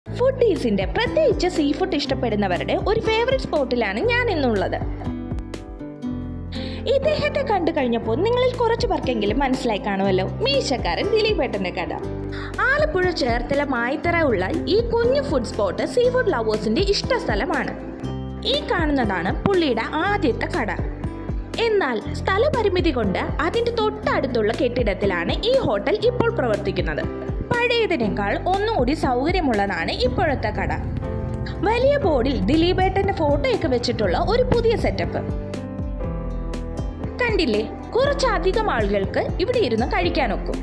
ഫുഡീസിന്റെ പ്രത്യേകിച്ച് sea food ഇഷ്ടപ്പെടുന്നവരുടെ ഒരു favourite സ്പോട്ടിലാണ് ഞാൻ ഇന്നുള്ളത് ഇദ്ദേഹത്തെ കണ്ടു കഴിഞ്ഞപ്പോൾ നിങ്ങളിൽ കുറച്ചു പേർക്കെങ്കിലും മനസ്സിലായി കാണുമല്ലോ മീശക്കാരൻ ദിലീപേട്ടന്റെ കഥ ആലപ്പുഴ ചേർത്തല മായിത്തറ ഉള്ള ഈ കുഞ്ഞു ഫുഡ് സ്പോട്ട് സീ ഫുഡ് ലവേഴ്സിന്റെ ഇഷ്ട സ്ഥലമാണ് ഈ കാണുന്നതാണ് പുള്ളിയുടെ ആദ്യത്തെ കട എന്നാൽ സ്ഥലപരിമിതി കൊണ്ട് അതിന്റെ തൊട്ടടുത്തുള്ള കെട്ടിടത്തിലാണ് ഈ ഹോട്ടൽ ഇപ്പോൾ പ്രവർത്തിക്കുന്നത് പഴയതിനേക്കാൾ ഒന്നുകൂടി സൗകര്യമുള്ളതാണ് ഇപ്പോഴത്തെ കട വലിയ ബോർഡിൽ ദിലീപേട്ടന്റെ ഫോട്ടോയൊക്കെ വെച്ചിട്ടുള്ള ഒരു പുതിയ സെറ്റപ്പ് കണ്ടില്ലേ കുറച്ചധികം ആളുകൾക്ക് ഇവിടെ ഇരുന്ന് കഴിക്കാനൊക്കും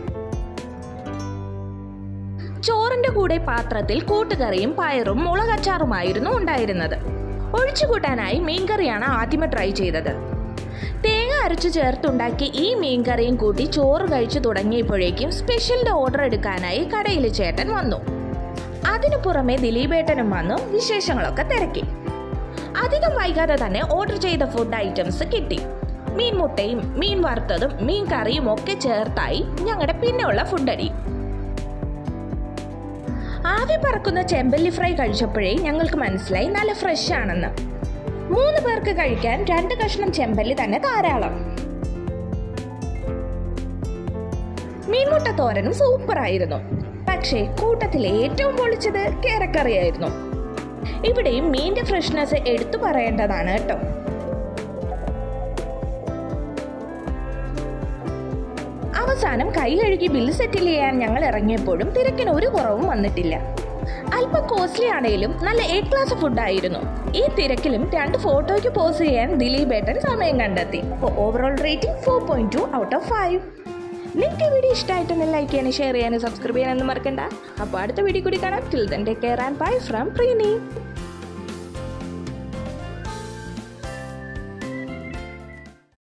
ചോറിന്റെ കൂടെ പാത്രത്തിൽ കൂട്ടുകറിയും പയറും മുളകച്ചാറുമായിരുന്നു ഉണ്ടായിരുന്നത് ഒഴിച്ചുകൂട്ടാനായി മീൻകറിയാണ് ആദ്യമേ ട്രൈ ചെയ്തത് തേങ്ങ അരച്ചു ചേർത്തുണ്ടാക്കി ഈ മീൻകറിയും കൂട്ടി ചോറ് കഴിച്ചു തുടങ്ങിയപ്പോഴേക്കും സ്പെഷ്യലിന്റെ ഓർഡർ എടുക്കാനായി കടയിലെ ചേട്ടൻ വന്നു അതിനു പുറമെ ദിലീപേട്ടനും വന്നു വിശേഷങ്ങളൊക്കെ തിരക്കി അധികം വൈകാതെ തന്നെ ഓർഡർ ചെയ്ത ഫുഡ് ഐറ്റംസ് കിട്ടി മീൻ മുട്ടയും മീൻ വറുത്തതും മീൻ കറിയും ഒക്കെ ചേർത്തായി ഞങ്ങളുടെ പിന്നെയുള്ള ഫുഡടി ആവി പറക്കുന്ന ചെമ്പല്ലി ഫ്രൈ കഴിച്ചപ്പോഴേ ഞങ്ങൾക്ക് മനസ്സിലായി നല്ല ഫ്രഷ് ആണെന്ന് മൂന്ന് പേർക്ക് കഴിക്കാൻ രണ്ട് കഷ്ണം ചെമ്പല്ലി തന്നെ ധാരാളം മീൻമുട്ട തോരനും സൂപ്പറായിരുന്നു പക്ഷേ കൂട്ടത്തിൽ ഏറ്റവും പൊളിച്ചത് കേരക്കറിയായിരുന്നു ഇവിടെയും മീൻ്റെ ഫ്രഷ്നെസ് എടുത്തു പറയേണ്ടതാണ് കേട്ടോ അവസാനം കൈ കഴുകി ബില്ല് സെറ്റിൽ ചെയ്യാൻ ഞങ്ങൾ ഇറങ്ങിയപ്പോഴും തിരക്കിന് ഒരു കുറവും വന്നിട്ടില്ല അല്പം കോസ്റ്റ്ലി ആണെങ്കിലും നല്ല എ ക്ലാസ് ഫുഡായിരുന്നു ഈ തിരക്കിലും രണ്ട് ഫോട്ടോയ്ക്ക് പോസ് ചെയ്യാൻ ദിലീപേട്ടൻ സമയം കണ്ടെത്തി overall rating four point two out of five നിങ്ങൾക്ക് വീഡിയോ ഇഷ്ടമായിട്ടൊന്ന് ലൈക്ക് ചെയ്യാനും ഷെയർ ചെയ്യാനും സബ്സ്ക്രൈബ് ചെയ്യാനൊന്നും മറക്കണ്ട അപ്പോൾ അടുത്ത വീഡിയോ കൂടി കാണാം till then take care and bye from പ്രീനി